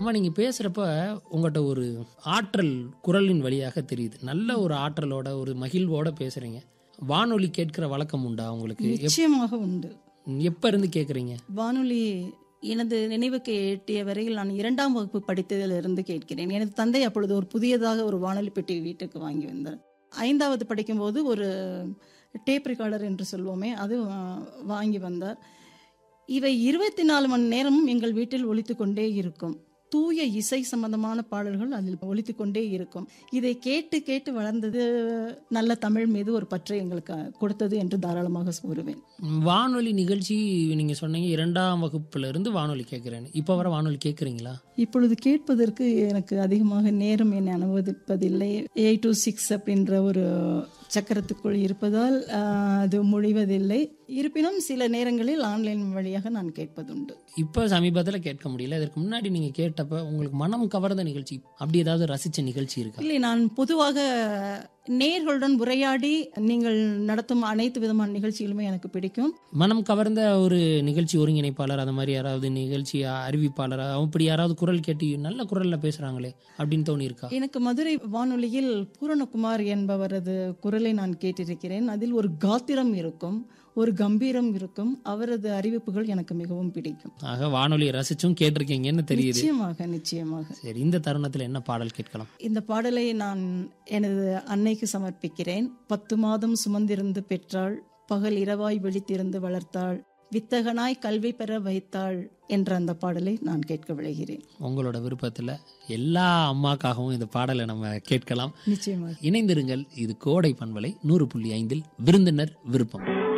அம்மா நீங்க பேசுறப்ப உங்கள்கிட்ட ஒரு ஆற்றல் குரலின் வழியாக தெரியுது நல்ல ஒரு ஆற்றலோட ஒரு மகிழ்வோட பேசுறீங்க வானொலி கேட்கிற வழக்கம் உண்டா உங்களுக்கு நிச்சயமாக உண்டு எப்ப இருந்து கேக்குறீங்க வானொலி எனது நினைவுக்கு எட்டிய வரையில் நான் இரண்டாம் வகுப்பு படித்ததிலிருந்து கேட்கிறேன் எனது தந்தை அப்பொழுது ஒரு புதியதாக ஒரு வானொலி பெட்டி வீட்டுக்கு வாங்கி வந்தார் ஐந்தாவது படிக்கும்போது ஒரு டேப் ரெக்கார்டர் என்று சொல்வோமே அது வா- வாங்கி வந்தார் இவை இருபத்தி நாலு மணி நேரமும் எங்கள் வீட்டில் ஒலித்து கொண்டே இருக்கும் தூய இசை சம்பந்தமான பாடல்கள் அதில் ஒலித்து கொண்டே இருக்கும் இதை கேட்டு கேட்டு வளர்ந்தது நல்ல தமிழ் மீது ஒரு பற்றை எங்களுக்கு கொடுத்தது என்று தாராளமாக கூறுவேன் வானொலி நிகழ்ச்சி நீங்க சொன்னீங்க இரண்டாம் வகுப்புல இருந்து வானொலி கேட்கிறேன்னு இப்ப வர வானொலி கேக்குறீங்களா இப்பொழுது கேட்பதற்கு எனக்கு அதிகமாக நேரம் என்னை அனுமதிப்பதில்லை எயிட் டு சிக்ஸ் அப்படின்ற ஒரு சக்கரத்துக்குள் இருப்பதால் ஆஹ், அது முடிவதில்லை இருப்பினும் சில நேரங்களில் ஆன்லைன் வழியாக நான் கேட்பதுண்டு இப்ப சமீபத்துல கேட்க முடியல இதற்கு முன்னாடி நீங்க கேட்டப்ப உங்களுக்கு மனம் கவர்ந்த நிகழ்ச்சி அப்படி ஏதாவது ரசிச்ச நிகழ்ச்சி இருக்கா இல்லை நான் பொதுவாக நேர்களுடன் உரையாடி நீங்கள் நடத்தும் அனைத்து விதமான நிகழ்ச்சிகளுமே எனக்கு பிடிக்கும் மனம் கவர்ந்த ஒரு நிகழ்ச்சி ஒருங்கிணைப்பாளர் அந்த மாதிரி யாராவது நிகழ்ச்சி அறிவிப்பாளர் அப்படி யாராவது குரல் கேட்டு நல்ல குரல்ல பேசுறாங்களே அப்படின்னு தோணி இருக்கா எனக்கு மதுரை வானொலியில் பூரணகுமார் என்பவரது குரலை நான் கேட்டிருக்கிறேன் அதில் ஒரு காத்திரம் இருக்கும் ஒரு கம்பீரம் இருக்கும் அவரது அறிவிப்புகள் எனக்கு மிகவும் பிடிக்கும் ஆக வானொலியை ரசிச்சும் கேட்டிருக்கீங்கன்னு தெரியுது நிச்சயமாக நிச்சயமாக சரி இந்த தருணத்துல என்ன பாடல் கேட்கலாம் இந்த பாடலை நான் எனது அன்னைக்கு சமர்ப்பிக்கிறேன் பத்து மாதம் சுமந்திருந்து பெற்றாள் பகல் இரவாய் விழித்திருந்து வளர்த்தாள் வித்தகனாய் கல்வி பெற வைத்தாள் என்ற அந்த பாடலை நான் கேட்க விளைகிறேன் உங்களோட விருப்பத்துல எல்லா அம்மாக்காகவும் இந்த பாடலை நம்ம கேட்கலாம் நிச்சயமாக இணைந்திருங்கள் இது கோடை பண்பலை நூறு புள்ளி ஐந்தில் விருந்தினர் விருப்பம்